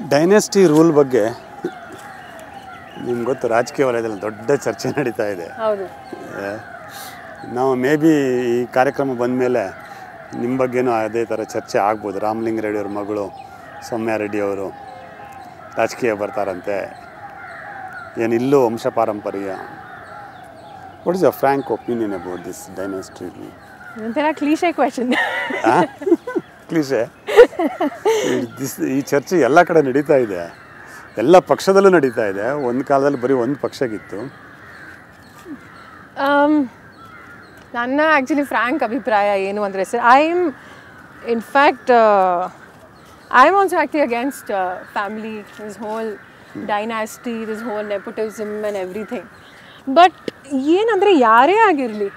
Dynasty rule ಬಗ್ಗೆ ನಿಮ್ಗೆ ಗೊತ್ತು ರಾಜಕೀಯ ವಲಯದಲ್ಲಿ ದೊಡ್ಡ ಚರ್ಚೆ ನಡೀತಾ ಇದೆ ಹೌದು ಆ, ನಾವು ಮೇ ಬಿ ಈ ಕಾರ್ಯಕ್ರಮ ಬಂದ ಮೇಲೆ ನಿಮ್ಮ ಬಗ್ಗೆನೂ ಅದೇ ಥರ ಚರ್ಚೆ ಆಗ್ಬೋದು ರಾಮಲಿಂಗ ರೆಡ್ಡಿ ಅವ್ರ ಮಗಳು ಸೌಮ್ಯ ರೆಡ್ಡಿ ಅವರು ರಾಜಕೀಯ ಬರ್ತಾರಂತೆ ಏನು ಇಲ್ಲೂ ವಂಶ ಪಾರಂಪರ್ಯ what is a frank opinion about this dynasty rule ಒಂಥರ ಕ್ಲೀಶೆ ಕ್ವೆಶನ್ ಕ್ಲೀಶೆ ದಿಸ್ ಈ ಚರ್ಚೆ ಎಲ್ಲ ಕಡೆ ನಡೀತಾ ಇದೆ ಎಲ್ಲ ಪಕ್ಷದಲ್ಲೂ ನಡೀತಾ ಇದೆ ಒಂದು ಕಾಲದಲ್ಲಿ ಬರೀ ಒಂದು ಪಕ್ಷಗಿತ್ತು ನನ್ನ ಆ್ಯಕ್ಚುಲಿ ಫ್ರ್ಯಾಂಕ್ ಅಭಿಪ್ರಾಯ ಏನು ಅಂದರೆ sir I am in fact I am also active against family this whole dynasty this whole nepotism and everything but ಏನಂದರೆ ಯಾರೇ ಆಗಿರಲಿ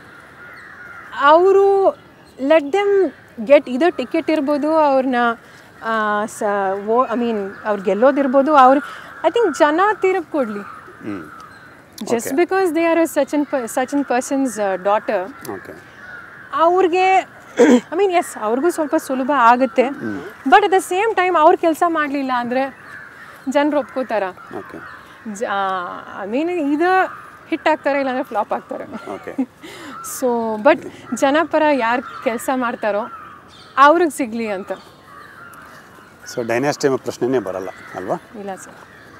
ಅವರು let them get either ticket ಇರ್ಬೋದು ಅವ್ರನ್ನ ಸ ಓ ಐ ಮೀನ್ ಅವ್ರು ಗೆಲ್ಲೋದಿರ್ಬೋದು ಅವ್ರು ಐ ಥಿಂಕ್ ಜನ ತೀರ್ಪು ಕೊಡಲಿ ಹ್ಞೂ just because they are such and such and person's daughter okay ಅವ್ರಿಗೆ ಐ ಮೀನ್ ಎಸ್ ಅವ್ರಿಗೂ ಸ್ವಲ್ಪ ಸುಲಭ ಆಗುತ್ತೆ but at the same time ಅವ್ರು ಕೆಲಸ ಮಾಡಲಿಲ್ಲ ಅಂದರೆ ಜನರು ಒಪ್ಕೋತಾರ ಓಕೆ ಜ ಐ ಮೀನ್ ಇದು ಹಿಟ್ ಆಗ್ತಾರೆ ಇಲ್ಲಾಂದ್ರೆ ಫ್ಲಾಪ್ ಆಗ್ತಾರೆ ಓಕೆ ಸೊ ಬಟ್ ಜನಪರ ಯಾರು ಕೆಲಸ ಮಾಡ್ತಾರೋ ಅವ್ರಿಗೆ ಸಿಗಲಿ ಅಂತ ಸೊ ಡೈನಾಸ್ಟಿ ಎಂಬ ಪ್ರಶ್ನೆನೇ ಬರಲ್ಲ ಅಲ್ವಾ ಇಲ್ಲ ಸರ್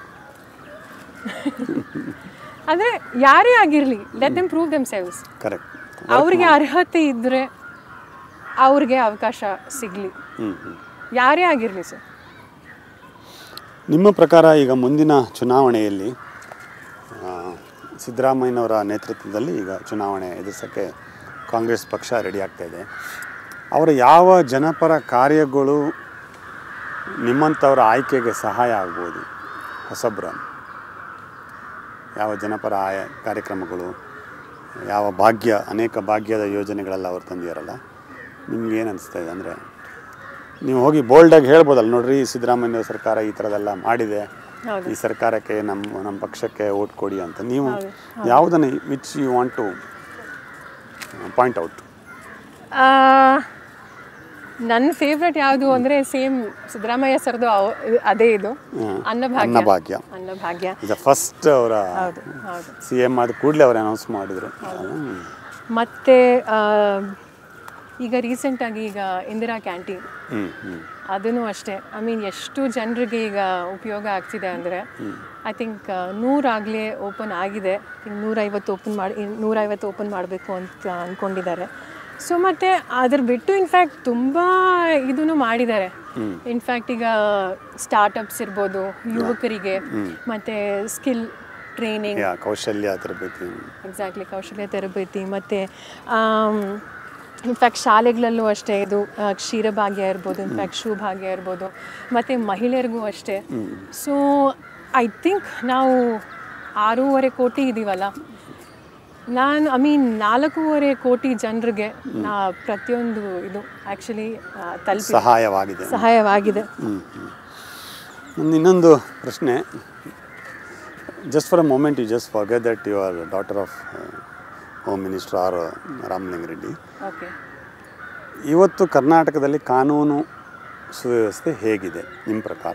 ಅಂದರೆ ಯಾರೇ ಆಗಿರಲಿ let them prove themselves correct ಅವ್ರಿಗೆ ಅರ್ಹತೆ ಇದ್ದರೆ ಅವ್ರಿಗೆ ಅವಕಾಶ ಸಿಗಲಿ ಹ್ಞೂ ಹ್ಞೂ ಯಾರೇ ಆಗಿರಲಿ ಸರ್ ನಿಮ್ಮ ಪ್ರಕಾರ ಈಗ ಮುಂದಿನ ಚುನಾವಣೆಯಲ್ಲಿ ಆ, ಸಿದ್ದರಾಮಯ್ಯನವರ ನೇತೃತ್ವದಲ್ಲಿ ಈಗ ಚುನಾವಣೆ ಎದುರಿಸೋಕ್ಕೆ ಕಾಂಗ್ರೆಸ್ ಪಕ್ಷ ರೆಡಿ ಆಗ್ತಾ ಇದೆ ಅವರ ಯಾವ ಜನಪರ ಕಾರ್ಯಗಳು ನಿಮ್ಮಂಥವರ ಆಯ್ಕೆಗೆ ಸಹಾಯ ಆಗ್ಬೋದು ಹೊಸಬ್ರ ಯಾವ ಜನಪರ ಆಯ ಕಾರ್ಯಕ್ರಮಗಳು ಯಾವ ಭಾಗ್ಯ ಅನೇಕ ಭಾಗ್ಯದ ಯೋಜನೆಗಳೆಲ್ಲ ಅವ್ರು ತಂದಿದಾರಲ್ಲ ನಿಮ್ಗೆ ಏನು ಅನಿಸ್ತಾ ಇದೆ ಅಂದರೆ ನೀವು ಹೋಗಿ ಬೋಲ್ಡಾಗಿ ಹೇಳ್ಬೋದಲ್ಲ ನೋಡ್ರಿ ಸಿದ್ದರಾಮಯ್ಯ ಸರ್ಕಾರ ಈ ಥರದೆಲ್ಲ ಮಾಡಿದೆ ಹೌದು. ಈ ಸರ್ಕಾರಕ್ಕೆ ನಮ್ಮ ನಮ್ಮ ಪಕ್ಷಕ್ಕೆ ಓಟ್ ಕೊಡಿ ಅಂತ ನೀವು ಯಾವುದನ್ನು which you want to point out ನನ್ನ ಫೇವ್ರೆಟ್ ಯಾವುದು ಅಂದರೆ ಸೇಮ್ ಸಿದ್ದರಾಮಯ್ಯ ಸರ್ದು ಅವ- ಅದೇ ಇದು ಅನ್ನಭಾಗ್ಯ ಅನ್ನಭಾಗ್ಯ ಅನ್ನಭಾಗ್ಯ ಇದು ಫಸ್ಟ್ ಅವರ ಹೌದು ಹೌದು ಸಿ ಎಮ್ ಆದ ಕೂಡಲೇ ಅವ್ರು ಅನೌನ್ಸ್ ಮಾಡಿದರು ಮತ್ತು ಈಗ ರೀಸೆಂಟಾಗಿ ಈಗ ಇಂದಿರಾ ಕ್ಯಾಂಟೀನ್ ಹ್ಞೂ ಹ್ಞೂ ಅದೂ ಅಷ್ಟೇ ಐ ಮೀನ್ ಎಷ್ಟು ಜನರಿಗೆ ಈಗ ಉಪಯೋಗ ಆಗ್ತಿದೆ ಅಂದರೆ ಐ ಥಿಂಕ್ ನೂರಾಗಲೇ ಓಪನ್ ಆಗಿದೆ ಇನ್ನು ನೂರೈವತ್ತು ಓಪನ್ ಮಾಡಿ ಇನ್ನು ನೂರೈವತ್ತು ಓಪನ್ ಮಾಡಬೇಕು ಅಂತ ಅಂದ್ಕೊಂಡಿದ್ದಾರೆ ಸೊ ಮತ್ತು ಅದ್ರ ಬಿಟ್ಟು ಇನ್ಫ್ಯಾಕ್ಟ್ ತುಂಬ ಇದನ್ನು ಮಾಡಿದ್ದಾರೆ ಇನ್ಫ್ಯಾಕ್ಟ್ ಈಗ ಸ್ಟಾರ್ಟಪ್ಸ್ ಇರ್ಬೋದು ಯುವಕರಿಗೆ ಮತ್ತು ಸ್ಕಿಲ್ ಟ್ರೈನಿಂಗ್ ಯಾ ಕೌಶಲ್ಯ ತರಬೇತಿ ಎಕ್ಸಾಕ್ಟ್ಲಿ ಕೌಶಲ್ಯ ತರಬೇತಿ ಮತ್ತು ಇನ್ಫ್ಯಾಕ್ಟ್ ಶಾಲೆಗಳಲ್ಲೂ ಅಷ್ಟೇ ಇದು ಆ, ಕ್ಷೀರಭಾಗ್ಯ ಇರ್ಬೋದು ಇನ್ಫ್ಯಾಕ್ಟ್ ಶುಭಾಗ್ಯ ಇರ್ಬೋದು ಮತ್ತು ಮಹಿಳೆಯರಿಗೂ ಅಷ್ಟೇ ಸೊ ಐ ಥಿಂಕ್ ನಾವು ಆರೂವರೆ ಕೋಟಿ ಇದ್ದೀವಲ್ಲ ನಾನು ಐ ಮೀನ್ ನಾಲ್ಕೂವರೆ ಕೋಟಿ ಜನರಿಗೆ ನಾ ಪ್ರತಿಯೊಂದು ಇದು ಆ್ಯಕ್ಚುಲಿ ತಲುಪಿ ಸಹಾಯವಾಗಿದೆ ಸಹಾಯವಾಗಿದೆ ಹ್ಞೂ ಹ್ಞೂ ಇನ್ನೊಂದು ಪ್ರಶ್ನೆ just for a moment you just forget that you are daughter of home minister R Ramalinga Reddy okay ಇವತ್ತು ಕರ್ನಾಟಕದಲ್ಲಿ ಕಾನೂನು ಸುವ್ಯವಸ್ಥೆ ಹೇಗಿದೆ ನಿಮ್ಮ ಪ್ರಕಾರ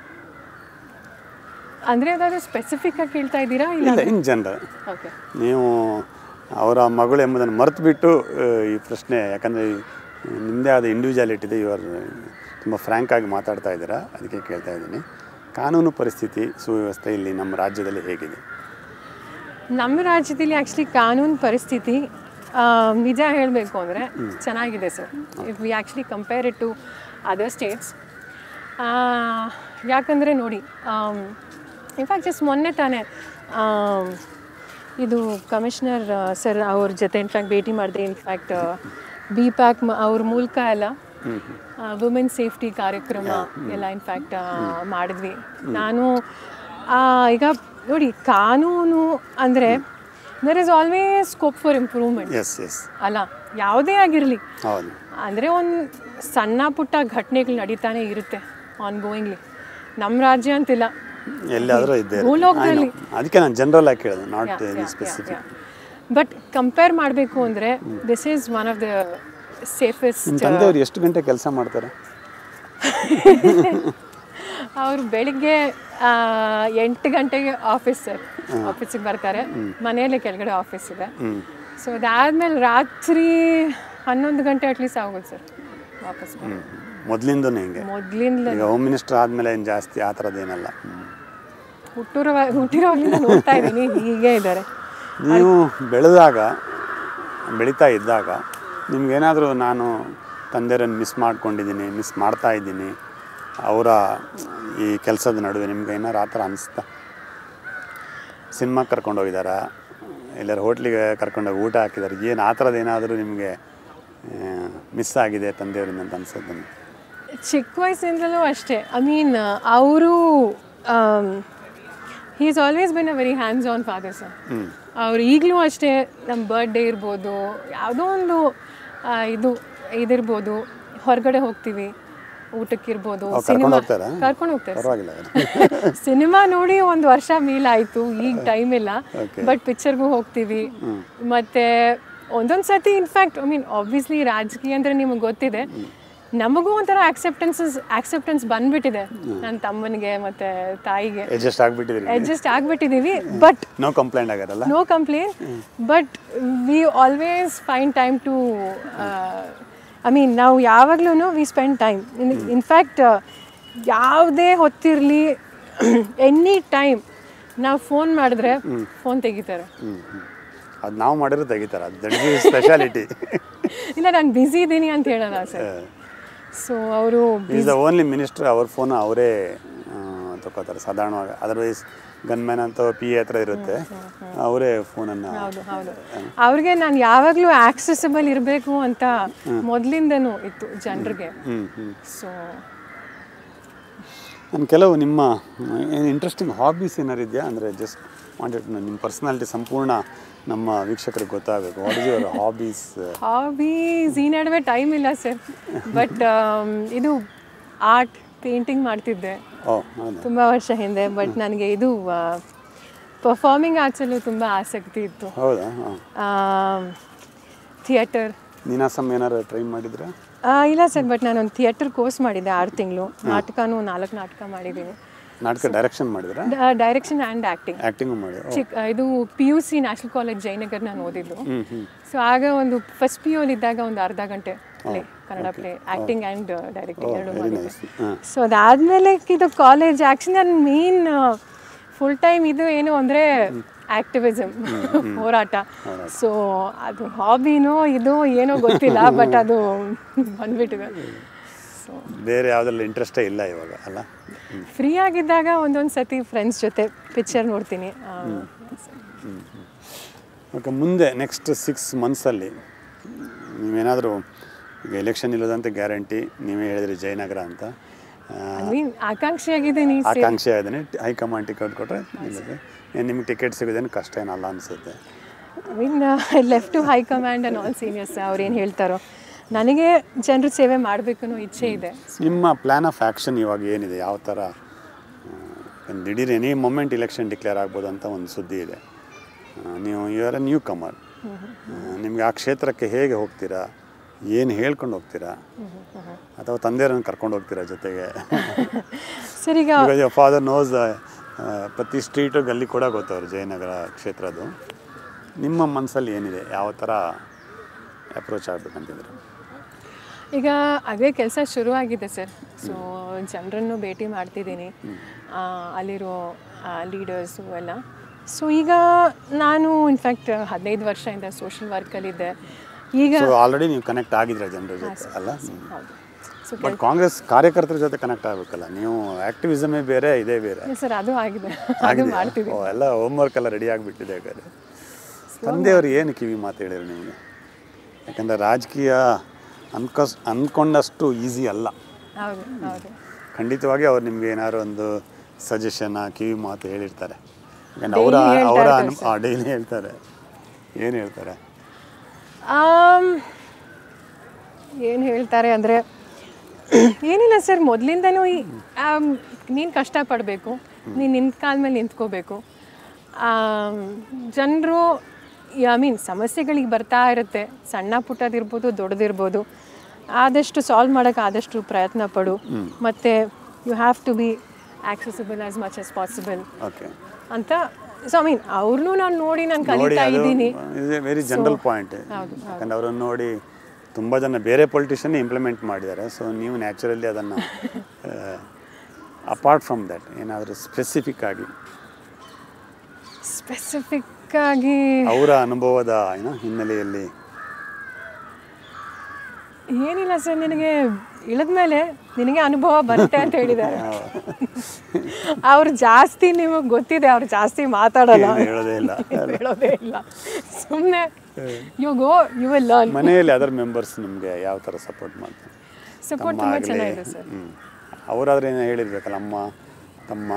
ಅಂದರೆ ಅದಾದರೂ ಸ್ಪೆಸಿಫಿಕ್ಕಾಗಿ ಕೇಳ್ತಾ ಇದ್ದೀರಾ ಇಲ್ಲ ಇಲ್ಲ ಇನ್ ಜನರಲ್ ಓಕೆ ನೀವು ಅವರ ಮಗಳು ಎಂಬುದನ್ನು ಮರೆತು ಬಿಟ್ಟು ಆ, ಈ ಪ್ರಶ್ನೆ ಯಾಕಂದರೆ ನಿಮ್ಮದೇ ಆದ ಇಂಡಿವಿಜುವಾಲಿಟಿ ಇದೆ ಇವರು ತುಂಬ ಫ್ರ್ಯಾಂಕ್ ಆಗಿ ಮಾತಾಡ್ತಾ ಇದ್ದೀರಾ ಅದಕ್ಕೆ ಕೇಳ್ತಾ ಇದ್ದೀನಿ ಕಾನೂನು ಪರಿಸ್ಥಿತಿ ಸುವ್ಯವಸ್ಥೆ ಇಲ್ಲಿ ನಮ್ಮ ರಾಜ್ಯದಲ್ಲಿ ಹೇಗಿದೆ ನಮ್ಮ ರಾಜ್ಯದಲ್ಲಿ ಆ್ಯಕ್ಚುಲಿ ಕಾನೂನು ಪರಿಸ್ಥಿತಿ ಆ, ನಿಜ ಹೇಳಬೇಕು ಅಂದರೆ ಚೆನ್ನಾಗಿದೆ sir if we actually compare it to other states ಯಾಕಂದರೆ ನೋಡಿ ಇನ್ಫ್ಯಾಕ್ಟ್ ಜಸ್ಟ್ ಮೊನ್ನೆ ತಾನೇ ಆಮ್, ಇದು ಕಮಿಷನರ್ ಸರ್ ಅವ್ರ ಜೊತೆ ಇನ್ಫ್ಯಾಕ್ಟ್ ಭೇಟಿ ಮಾಡಿದೆ ಇನ್ಫ್ಯಾಕ್ಟ್ ಬಿ ಪ್ಯಾಕ್ ಅವ್ರ ಮೂಲಕ ಎಲ್ಲ ವುಮೆನ್ ಸೇಫ್ಟಿ ಕಾರ್ಯಕ್ರಮ ಎಲ್ಲ ಇನ್ಫ್ಯಾಕ್ಟ್ ಮಾಡಿದ್ವಿ ನಾನು ಆ, ಈಗ ನೋಡಿ ಕಾನೂನು ಅಂದರೆ there is always scope for improvement yes yes ಅಲ್ಲ ಯಾವುದೇ ಆಗಿರಲಿ ಹೌದು ಅಂದರೆ ಒಂದು ಸಣ್ಣ ಪುಟ್ಟ ಘಟನೆಗಳು ನಡೀತಾನೆ ಇರುತ್ತೆ ಆನ್ ಗೋಯಿಂಗ್ಲಿ ನಮ್ಮ ರಾಜ್ಯ ಅಂತಿಲ್ಲ ಎಲ್ಲಾದರೂ ಇದ್ದೇ ಇರುತ್ತೆ. ಭೂಲೋಕದಲ್ಲಿ. I know. ಅದಕ್ಕೆ ನಾನು ಜನರಲ್ ಆಗಿ ಕೇಳಿದೆ not any specific but compare ಮಾಡಬೇಕು ಅಂದರೆ this is one of the safest ನಿಮ್ಮ ತಂದೆಯವರು ಎಷ್ಟು ಗಂಟೆ ಕೆಲಸ ಮಾಡ್ತಾರೆ ಅವರು ಬೆಳಿಗ್ಗೆ ಆ, ಎಂಟು ಗಂಟೆಗೆ ಆಫೀಸ್ ಸರ್ ಆಫೀಸಿಗೆ ಬರ್ತಾರೆ ಮನೆಯಲ್ಲೇ ಕೆಳಗಡೆ ಆಫೀಸ್ ಇದೆ ಸೊ ಅದಾದ್ಮೇಲೆ ರಾತ್ರಿ ಹನ್ನೊಂದು ಗಂಟೆ ಅಟ್ಲೀಸ್ಟ್ ಆಗೋದು ಸರ್ ವಾಪಸ್ ಮೊದಲಿಂದನೂ ಹಿಂಗೆ ಮೊದಲಿಂದ ಈಗ ಹೋಮ್ ಮಿನಿಸ್ಟರ್ ಆದಮೇಲೆ ಏನು ಜಾಸ್ತಿ ಆ ಥರದ್ದೇನಲ್ಲ ಹ್ಮ್. ಹುಟ್ಟಿರುವ ಹುಟ್ಟಿರೋವಾಗಲಿಂದ ನೋಡ್ತಾ ಇದ್ದೀನಿ ಹೀಗೆ ಇದ್ದಾರೆ ನೀವು ಬೆಳೆದಾಗ ಬೆಳೀತಾ ಇದ್ದಾಗ ನಿಮ್ಗೇನಾದರೂ ನಾನು ತಂದೆಯರನ್ನು ಮಿಸ್ ಮಾಡ್ಕೊಂಡಿದ್ದೀನಿ ಮಿಸ್ ಮಾಡ್ತಾ ಇದ್ದೀನಿ ಅವರ ಈ ಕೆಲಸದ ನಡುವೆ ನಿಮ್ಗೆ ಏನಾರು ಆ ಥರ ಅನಿಸ್ತಾ ಸಿನಿಮಾಗೆ ಕರ್ಕೊಂಡು ಹೋಗಿದ್ದಾರಾ ಎಲ್ಲರೂ ಹೋಟ್ಲಿಗೆ ಕರ್ಕೊಂಡೋಗಿ ಊಟ ಹಾಕಿದ್ದಾರೆ ಏನು ಆ ಥರದ್ದು ಏನಾದರೂ ನಿಮಗೆ ಮಿಸ್ ಆಗಿದೆ ತಂದೆಯವರಿಂದ ಅಂತ ಅನ್ಸೋದು ನಿಮ್ಗೆ ಚಿಕ್ಕ ವಯಸ್ಸಿಂದಲೂ ಅಷ್ಟೇ ಐ ಮೀನ್ ಅವರು he is always been a very hands on father sir ಅವ್ರು ಈಗಲೂ ಅಷ್ಟೇ ನಮ್ಮ ಬರ್ಡೇ ಇರ್ಬೋದು ಯಾವುದೋ ಒಂದು ಆ, ಇದು ಇದಿರ್ಬೋದು ಹೊರಗಡೆ ಹೋಗ್ತೀವಿ ಊಟಕ್ಕಿರ್ಬೋದು ಅವ್ರು ಕರ್ಕೊಂಡು ಸಿನಿಮಾ ಹೋಗ್ತಾರಾ? ಕರ್ಕೊಂಡು ಹೋಗ್ತಾರೆ ಪರವಾಗಿಲ್ಲ ಸಿನಿಮಾ ನೋಡಿ ಒಂದು ವರ್ಷ ಮೀಲಾಯಿತು ಈಗ ಟೈಮ್ ಇಲ್ಲ Okay. ಬಟ್ ಪಿಕ್ಚರ್ಗೂ ಹೋಗ್ತೀವಿ ಮತ್ತೆ ಒಂದೊಂದು ಸತಿ ಇನ್ಫ್ಯಾಕ್ಟ್ ಐ ಮೀನ್ ಆಬ್ವಿಯಸ್ಲಿ ರಾಜಕೀಯ ಅಂದರೆ ನಿಮಗೆ ಗೊತ್ತಿದೆ ನಮಗೂ ಒಂಥರ ಆಕ್ಸೆಪ್ಟೆನ್ಸಸ್ ಆಕ್ಸೆಪ್ಟೆನ್ಸ್ ಬಂದ್ಬಿಟ್ಟಿದೆ ನನ್ನ ತಮ್ಮನಿಗೆ ಮತ್ತೆ ತಾಯಿಗೆ ಅಡ್ಜಸ್ಟ್ ಆಗಿಬಿಟ್ಟಿದ್ರಿ ಅಡ್ಜಸ್ಟ್ ಆಗ್ಬಿಟ್ಟಿದೀವಿ ಬಟ್ ನೋ ಕಂಪ್ಲೇಂಟ್ ಆಗಿರಲ್ಲ no complaint but we always fine time to I mean ನಾವು ಯಾವಾಗ್ಲೂ ವಿ ಸ್ಪೆಂಡ್ ಟೈಮ್ ಇನ್ಫ್ಯಾಕ್ಟ್ ಯಾವುದೇ ಹೊತ್ತಿರಲಿ ಎನಿ ಟೈಮ್ ನಾವು ಫೋನ್ ಮಾಡಿದ್ರೆ ಫೋನ್ ತೆಗಿತಾರೆ ಹ್ಞೂ ಹ್ಞೂ ಅದು ನಾವು ಮಾಡಿರೋ ತೆಗಿತಾರೆ ಅದು ದಟ್ ಇಸ್ ಸ್ಪೆಷಾಲಿಟಿ ಇಲ್ಲ ನಾನು ಬ್ಯುಸಿ ಇದ್ದೀನಿ ಅಂತ ಹೇಳಲ್ಲ ಸರ್ ಸೊ ಅವರು ಈಸ್ ದ ಓನ್ಲಿ ಮಿನಿಸ್ಟರ್ ಅವ್ರ ಫೋನ್ ಅವರೇ ತಗೋತಾರೆ ಸಾಧಾರಣವಾಗಿ ಅದರ್ವೈಸ್ ಗನ್ಮ್ಯಾನ್ ಅಂತ ಪಿ ಎ ಹತ್ರ ಇರುತ್ತೆ ಅವರೇ ಫೋನನ್ನು ಹೌದು ಹೌದು ಅವ್ರಿಗೆ ನಾನು ಯಾವಾಗಲೂ ಆಕ್ಸೆಸಿಬಲ್ ಇರಬೇಕು ಅಂತ ಮೊದಲಿಂದನೂ ಇತ್ತು ಜನರಿಗೆ ಹ್ಞೂ ಹ್ಞೂ ಸೊ ನಾನು ಕೆಲವು ನಿಮ್ಮ ಏನು ಇಂಟ್ರೆಸ್ಟಿಂಗ್ ಹಾಬೀಸ್ ಏನಾರು ಇದೆಯಾ ಅಂದರೆ ಜಸ್ಟ್ ವಾಂಟೆಡ್ ನಿಮ್ಮ ಪರ್ಸ್ನಾಲಿಟಿ ಸಂಪೂರ್ಣ ನಮ್ಮ ವೀಕ್ಷಕರಿಗೆ ಗೊತ್ತಾಗಬೇಕು what is your hobbies hobbies ಈ ನಡುವೆ ಟೈಮ್ ಇಲ್ಲ ಸರ್ ಬಟ್ ಇದು ಆರ್ಟ್ ಪೇಂಟಿಂಗ್ ಮಾಡ್ತಿದ್ದೆ ಓ ಹೌದಾ ತುಂಬ ವರ್ಷ ಹಿಂದೆ ಬಟ್ ನನಗೆ ಇದು ಪರ್ಫಾರ್ಮಿಂಗ್ ಆರ್ಟ್ಸಲ್ಲೂ ತುಂಬ ಆಸಕ್ತಿ ಇತ್ತು ಹೌದಾ ಹಾಂ ಥಿಯೇಟರ್ ನೀನಾಸಮ್ ಏನಾರು ಟ್ರೈ ಮಾಡಿದ್ರೆ ಇಲ್ಲ ಸರ್ ಬಟ್ ನಾನೊಂದು ಥಿಯೇಟರ್ ಕೋರ್ಸ್ ಮಾಡಿದ್ದೆ ಆರು ತಿಂಗಳು ನಾಟಕನೂ ನಾಲ್ಕು ನಾಟಕ ಮಾಡಿದ್ದೀನಿ ನಾಟಕ ಡೈರೆಕ್ಷನ್ ಮಾಡಿದ್ರೆ ಡೈರೆಕ್ಷನ್ ಆ್ಯಂಡ್ ಆ್ಯಕ್ಟಿಂಗ್ ಆ್ಯಕ್ಟಿಂಗು ಮಾಡಿ ಓ ಚಿಕ್ಕ ಇದು P U C National College Jayanagar ನಾನು ಓದಿದ್ದು ಹ್ಞೂ ಹ್ಞೂ ಸೊ ಆಗ ಒಂದು ಫಸ್ಟ್ ಪಿ ಯು ಇದ್ದಾಗ ಒಂದು ಅರ್ಧ ಗಂಟೆ play Kannada play acting and directing ಎರಡು ವೆರಿ ಮಾಡಿದ್ದೆ ನೈಸ್ ಹಾಂ ಸೊ ಅದಾದಮೇಲೆ ಇದು ಕಾಲೇಜ್ ಆ್ಯಕ್ಚುಲಿ ನನ್ನ ಮೇನ್ ಫುಲ್ ಟೈಮ್ ಇದು ಏನು ಅಂದರೆ ಆ್ಯಕ್ಟಿವಿಸಮ್ ಹೋರಾಟ ಸೊ ಅದು ಹಾಬಿನೋ ಇದು ಏನೋ ಗೊತ್ತಿಲ್ಲ ಬಟ್ ಅದು ಬಂದ್ಬಿಟ್ಟಿದೆ ಸೊ ಬೇರೆ ಯಾವುದ್ರಲ್ಲಿ ಇಂಟ್ರೆಸ್ಟೇ ಇಲ್ಲ ಇವಾಗ ಅಲ್ಲ ಫ್ರೀ ಆಗಿದ್ದಾಗ ಒಂದೊಂದು ಸತಿ ಫ್ರೆಂಡ್ಸ್ ಜೊತೆ ಪಿಕ್ಚರ್ ನೋಡ್ತೀನಿ ಆ, ಓಕೆ ಮುಂದೆ ನೆಕ್ಸ್ಟ್ ಸಿಕ್ಸ್ ಮಂತ್ಸಲ್ಲಿ ನೀವೇನಾದರೂ ಈಗ ಎಲೆಕ್ಷನ್ ಇಲ್ಲದಂತ ಗ್ಯಾರಂಟಿ ನೀವೇ ಹೇಳಿದ್ರಿ ಜಯನಗರ ಅಂತ ಆ, I mean, ಆಕಾಂಕ್ಷಿಯಾಗಿದ್ದೀನಿ ಆಕಾಂಕ್ಷೆ ಇದ್ದೀನಿ ಹೈಕಮಾಂಡ್ ಟಿಕೆಟ್ ಕೊಟ್ಟರೆ ನಿಮಗೆ ಏನು ನಿಮ್ಗೆ ಟಿಕೆಟ್ ಸಿಗೋದೇನು ಕಷ್ಟ ಏನಲ್ಲ ಅನಿಸುತ್ತೆ I mean left to high command and all seniors ಅವ್ರು ಏನು ಹೇಳ್ತಾರೋ ನನಗೆ ಜನರ ಸೇವೆ ಮಾಡಬೇಕು ಅನ್ನೋ ಇಚ್ಛೆ ಇದೆ ನಿಮ್ಮ ಪ್ಲ್ಯಾನ್ ಆಫ್ ಆ್ಯಕ್ಷನ್ ಇವಾಗ ಏನಿದೆ ಯಾವ ಥರ ಆ, ದಿಢೀರ್ ಎನಿ ಮೊಮೆಂಟ್ ಇಲೆಕ್ಷನ್ ಡಿಕ್ಲೇರ್ ಆಗ್ಬೋದು ಅಂತ ಒಂದು ಸುದ್ದಿ ಇದೆ ಆ, ನೀವು you are a newcomer ನಿಮಗೆ ಆ ಕ್ಷೇತ್ರಕ್ಕೆ ಹೇಗೆ ಹೋಗ್ತೀರಾ ಏನು ಹೇಳ್ಕೊಂಡು ಹೋಗ್ತೀರಾ ಅಥವಾ ತಂದೆಯರನ್ನು ಕರ್ಕೊಂಡು ಹೋಗ್ತೀರಾ ಜೊತೆಗೆ ಸರ್ ಈಗ ಬಿಕಾಸ್ ಯುವರ್ ಫಾದರ್ ನೋಸ್ ಪ್ರತಿ ಸ್ಟ್ರೀಟು ಗಲ್ಲಿ ಕೂಡ ಗೊತ್ತವ್ರು ಜಯನಗರ ಕ್ಷೇತ್ರದ್ದು ನಿಮ್ಮ ಮನಸ್ಸಲ್ಲಿ ಏನಿದೆ ಯಾವ ಥರ ಅಪ್ರೋಚ್ ಆಗಬೇಕಂತಿದ್ರೆ ಈಗ ಅದೇ ಕೆಲಸ ಶುರುವಾಗಿದೆ ಸರ್ ಸೊ ಜನರನ್ನು ಭೇಟಿ ಮಾಡ್ತಿದ್ದೀನಿ ಆ, ಅಲ್ಲಿರೋ ಲೀಡರ್ಸು ಎಲ್ಲ ಸೊ ಈಗ ನಾನು ಇನ್ಫ್ಯಾಕ್ಟ್ ಹದಿನೈದು ವರ್ಷದಿಂದ ಸೋಷಿಯಲ್ ವರ್ಕಲ್ಲಿದ್ದೆ ಈಗ ಸೊ ಆಲ್ರೆಡಿ ನೀವು ಕನೆಕ್ಟ್ ಆಗಿದ್ರೆ ಜನರ ಜೊತೆ ಅಲ್ಲ ಹೌದು ಸೊ ಬಟ್ ಕಾಂಗ್ರೆಸ್ ಕಾರ್ಯಕರ್ತರ ಜೊತೆ ಕನೆಕ್ಟ್ ಆಗಬೇಕಲ್ಲ ನೀವು ಆಕ್ಟಿವಿಸಮೇ ಬೇರೆ ಇದೇ ಬೇರೆ ಸರ್ ಅದು ಆಗಿದೆ ಅದು ಆಗಿದೆಯಾ? ಮಾಡ್ತಿದ್ದೀನಿ ಓ, ಎಲ್ಲ ಹೋಮ್ವರ್ಕ್ ಎಲ್ಲ ರೆಡಿ ಆಗಿಬಿಟ್ಟಿದೆ ಹಾಗಾದ್ರೆ ತಂದೆಯವರು ಏನು ಕಿವಿ ಮಾತು ಹೇಳಿದ್ರು ನಿಮಗೆ ಯಾಕಂದರೆ ರಾಜಕೀಯ ಅನ್ಕಸ್ ಅಂದ್ಕೊಂಡಷ್ಟು ಈಸಿ ಅಲ್ಲ ಹೌದು ಹೌದು ಖಂಡಿತವಾಗಿ ಅವ್ರು ನಿಮ್ಗೆ ಏನಾದ್ರು ಒಂದು ಸಜೆಷನ್ ಕಿವಿ ಮಾತು ಹೇಳಿರ್ತಾರೆ ಯಾಕಂದ್ರೆ ಅವರ Daily ಹೇಳ್ತಾ ಅವರ ಇರ್ತಾರೆ ಡೈಲಿ ಹೇಳ್ತಾರೆ ಏನು ಹೇಳ್ತಾರೆ ಏನು ಹೇಳ್ತಾರೆ ಅಂದರೆ ಏನಿಲ್ಲ ಸರ್ ಮೊದಲಿಂದನೂ ಈ ನೀನು ಕಷ್ಟಪಡಬೇಕು ನೀನು ನಿಂತ ಕಾಲ ಮೇಲೆ ನಿಂತ್ಕೋಬೇಕು ಜನರು ಐ ಮೀನ್ ಸಮಸ್ಯೆಗಳಿಗೆ ಬರ್ತಾ ಇರುತ್ತೆ ಸಣ್ಣ ಪುಟ್ಟದಿರ್ಬೋದು ದೊಡ್ಡದಿರ್ಬೋದು ಆದಷ್ಟು ಸಾಲ್ವ್ ಮಾಡೋಕ್ಕೆ ಆದಷ್ಟು ಪ್ರಯತ್ನ ಪಡು ಮತ್ತು you have to be accessible as much as possible okay ಅಂತ ಸೊ ಐ ಮೀನ್ ಅವ್ರನ್ನೂ ನಾನು ನೋಡಿ ನಾನು ನೋಡಿ ಕಲಿತಾ ಅದು ಇದ್ದೀನಿ is a very general point ಹೌದು, ಯಾಕಂದ್ರೆ ಅವರನ್ನು ನೋಡಿ ತುಂಬ ಜನ ಬೇರೆ ಪೊಲಿಟಿಷಿಯನ್ ಇಂಪ್ಲಿಮೆಂಟ್ ಮಾಡಿದ್ದಾರೆ ಸೊ ನೀವು ನ್ಯಾಚುರಲಿ ಅದನ್ನು ಅಪಾರ್ಟ್ ಫ್ರಮ್ ದ್ಯಾಟ್ ಏನಾದರೂ ಸ್ಪೆಸಿಫಿಕ್ ಆಗಿ ಸ್ಪೆಸಿಫಿಕ್ ಆಗಿ ಅವರ ಅನುಭವದ ಏನೋ ಹಿನ್ನೆಲೆಯಲ್ಲಿ ಏನಿಲ್ಲ ಸರ್ ನಿನಗೆ ಇಳಿದ್ಮೇಲೆ ನಿನಗೆ ಅನುಭವ ಬರುತ್ತೆ ಅಂತ ಹೇಳಿದ್ದಾರೆ ಅವ್ರು ಜಾಸ್ತಿ ನಿಮಗೆ ಗೊತ್ತಿದೆ ಅವ್ರು ಜಾಸ್ತಿ ಮಾತಾಡಲ್ಲ ಏನು ಹೇಳೋದೇ ಇಲ್ಲ ಹೇಳೋದೇ ಇಲ್ಲ ಸುಮ್ಮನೆ you go you will learn ಮನೆಯಲ್ಲಿ ಅದರ್ ಮೆಂಬರ್ಸ್ ನಿಮಗೆ ಯಾವ ಥರ ಸಪೋರ್ಟ್ ಮಾಡ್ತಾರೆ ಸಪೋರ್ಟ್ ತಮ್ಮ ತುಂಬ ಆಗಲಿ ಚೆನ್ನಾಗಿದೆ ಸರ್ ಅವರಾದ್ರೆ ಏನೋ ಹೇಳಿರ್ಬೇಕಲ್ಲ ಅಮ್ಮ ತಮ್ಮ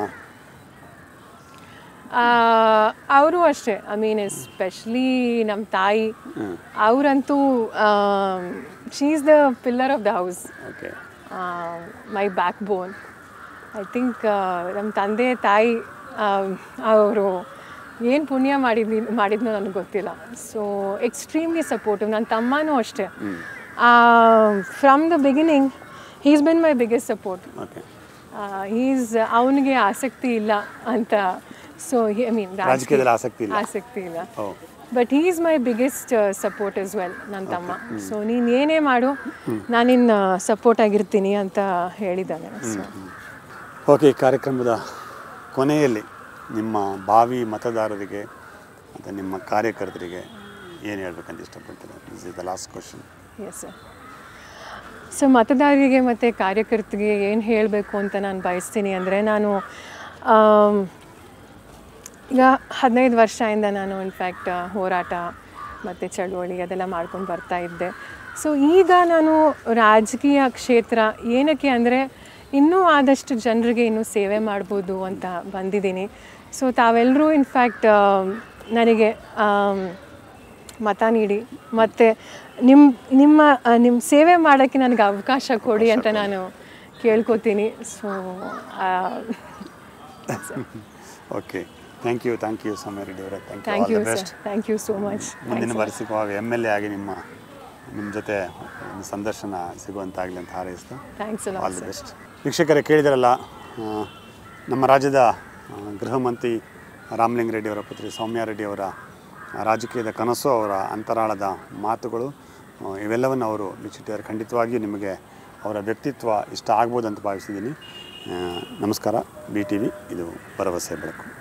ಅವರು ಅಷ್ಟೇ ಐ ಮೀನ್ ಎಸ್ಪೆಷಲಿ ನಮ್ಮ ತಾಯಿ ಅವರಂತೂ she is the pillar of the house okay my backbone I think ನಮ್ಮ ತಂದೆ ತಾಯಿ ಅವರು ಏನು ಪುಣ್ಯ ಮಾಡಿದ್ನಿ ಮಾಡಿದ್ನೋ ನನಗೆ ಗೊತ್ತಿಲ್ಲ ಸೊ ಎಕ್ಸ್ಟ್ರೀಮ್ಲಿ ಸಪೋರ್ಟಿವ್ ನನ್ನ ತಮ್ಮನೂ ಅಷ್ಟೇ from the beginning he's been my biggest support okay is ಅವನಿಗೆ ಆಸಕ್ತಿ ಇಲ್ಲ ಅಂತ ಸೊ ಐ ಮೀನ್ ರಾಜಕೀಯದಲ್ಲಿ ಆಸಕ್ತಿ ಇಲ್ಲ ಆಸಕ್ತಿ ಇಲ್ಲ oh but he is my biggest support as well ನನ್ನ ತಮ್ಮ ಸೊ ನೀನು ಏನೇ ಮಾಡು ನಾನು ನಿನ್ನ ಸಪೋರ್ಟ್ ಆಗಿರ್ತೀನಿ ಅಂತ ಹೇಳಿದ್ದಾನೆ ಸೊ ಓಕೆ ಈ ಕಾರ್ಯಕ್ರಮದ ಕೊನೆಯಲ್ಲಿ ನಿಮ್ಮ ಭಾವಿ ಮತದಾರರಿಗೆ ಮತ್ತು ನಿಮ್ಮ ಕಾರ್ಯಕರ್ತರಿಗೆ ಏನು ಹೇಳ್ಬೇಕಂತ ಇಷ್ಟಪಡ್ತೀರಾ this is the last question yes sir so ಮತದಾರರಿಗೆ ಮತ್ತು ಕಾರ್ಯಕರ್ತರಿಗೆ ಏನು ಹೇಳಬೇಕು ಅಂತ ನಾನು ಬಯಸ್ತೀನಿ ಅಂದರೆ ನಾನು ಆಮ್, ಈಗ ಹದಿನೈದು ವರ್ಷದಿಂದ ನಾನು ಇನ್ಫ್ಯಾಕ್ಟ್ ಹೋರಾಟ ಮತ್ತು ಚಳುವಳಿ ಅದೆಲ್ಲ ಮಾಡ್ಕೊಂಡು ಬರ್ತಾ ಇದ್ದೆ ಸೊ ಈಗ ನಾನು ರಾಜಕೀಯ ಕ್ಷೇತ್ರ ಏನಕ್ಕೆ ಅಂದರೆ ಇನ್ನೂ ಆದಷ್ಟು ಜನರಿಗೆ ಇನ್ನೂ ಸೇವೆ ಮಾಡ್ಬೋದು ಅಂತ ಬಂದಿದ್ದೀನಿ ಸೊ ತಾವೆಲ್ಲರೂ ಇನ್ಫ್ಯಾಕ್ಟ್ ನನಗೆ ಆಮ್, ಮತ ನೀಡಿ ಮತ್ತು ನಿಮ್ಮ ನಿಮ್ಮ ನಿಮ್ಮ ಸೇವೆ ಮಾಡೋಕ್ಕೆ ನನಗೆ ಅವಕಾಶ ಕೊಡಿ ಅಂತ ನಾನು ಕೇಳ್ಕೊತೀನಿ so okay thank you thank you Soumya Reddy ಅವರೇ thank thank you you all the sir best thank you so much ಮುಂದಿನ ಬಾರಿ ಸಿಗುವಾಗ ಎಮ್ ಎಲ್ ಎ ಆಗಿ ನಿಮ್ಮ ನಿಮ್ಮ ಜೊತೆ ಒಂದು ಸಂದರ್ಶನ ಸಿಗುವಂತಾಗಲಿ ಅಂತ ಹಾರೈಸ್ತಾ ಥ್ಯಾಂಕ್ಸ್ ಅಲ್ಲ ಆಲ್ ದಿ ಬೆಸ್ಟ್ ವೀಕ್ಷಕರೇ ಕೇಳಿದ್ರಲ್ಲ ಆ, ನಮ್ಮ ರಾಜ್ಯದ ಆ, ಗೃಹ ಮಂತ್ರಿ ರಾಮಲಿಂಗ ರೆಡ್ಡಿ ಅವರ ಪುತ್ರಿ ಸೌಮ್ಯ ರೆಡ್ಡಿ ಅವರ ರಾಜಕೀಯದ ಕನಸು ಅವರ ಅಂತರಾಳದ ಮಾತುಗಳು ಆ, ಇವೆಲ್ಲವನ್ನು ಅವರು ಬಿಚ್ಚಿಟ್ಟಿದ್ದಾರೆ ಖಂಡಿತವಾಗಿಯೂ ನಿಮಗೆ ಅವರ ವ್ಯಕ್ತಿತ್ವ ಇಷ್ಟ ಆಗ್ಬೋದು ಅಂತ ಭಾವಿಸಿದ್ದೀನಿ ಆ, ನಮಸ್ಕಾರ ಬಿ ಟಿ ವಿ ಇದು ಭರವಸೆ ಬೆಳಕು